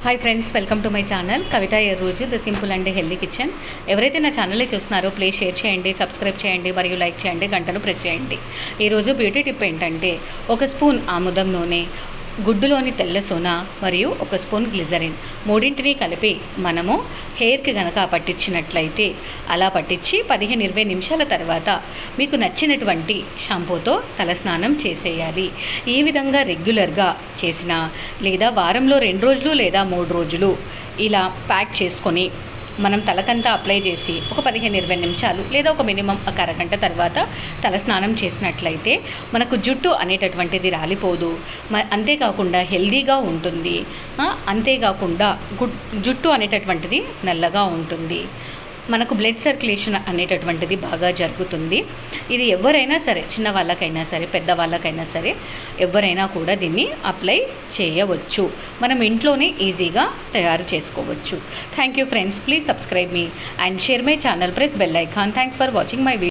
hi friends welcome to my channel Kavitha ఏ రోజు the simple and healthy kitchen ఎవరైతే నా ఛానల్ని చూస్తున్నారో ప్లీజ్ షేర్ చేయండి సబ్స్క్రైబ్ చేయండి మరియు లైక్ చేయండి గంటను ప్రెస్ చేయండి ఈరోజు బ్యూటీ టిప్ ఏంటంటే ఒక స్పూన్ ఆముదం నూనె గుడ్డులోని తెల్ల సోనా మరియు ఒక స్పూన్ గ్లిజరిన్ మూడింటిని కలిపి మనము హెయిర్కి గనక పట్టించినట్లయితే అలా పట్టించి పదిహేను ఇరవై నిమిషాల తర్వాత మీకు నచ్చినటువంటి షాంపూతో తలస్నానం చేసేయాలి ఈ విధంగా రెగ్యులర్గా చేసిన లేదా వారంలో రెండు రోజులు లేదా మూడు రోజులు ఇలా ప్యాక్ చేసుకొని మనం తలకంతా అప్లై చేసి ఒక పదిహేను ఇరవై నిమిషాలు లేదా ఒక మినిమం ఒక అరగంట తర్వాత తల స్నానం చేసినట్లయితే మనకు జుట్టు అనేటటువంటిది రాలిపోదు మ అంతేకాకుండా హెల్దీగా ఉంటుంది ఆ, అంతేకాకుండా గుడ్ జుట్టు అనేటటువంటిది నల్లగా ఉంటుంది మనకు బ్లడ్ సర్క్యులేషన్ అనేటటువంటిది బాగా జరుగుతుంది ఇది ఎవరైనా సరే చిన్న వాళ్ళకైనా సరే పెద్ద వాళ్ళకైనా సరే ఎవరైనా కూడా దీన్ని అప్లై చేయవచ్చు మనం ఇంట్లోనే ఈజీగా తయారు చేసుకోవచ్చు thank you friends please subscribe me and share my channel press bell icon thanks for watching my video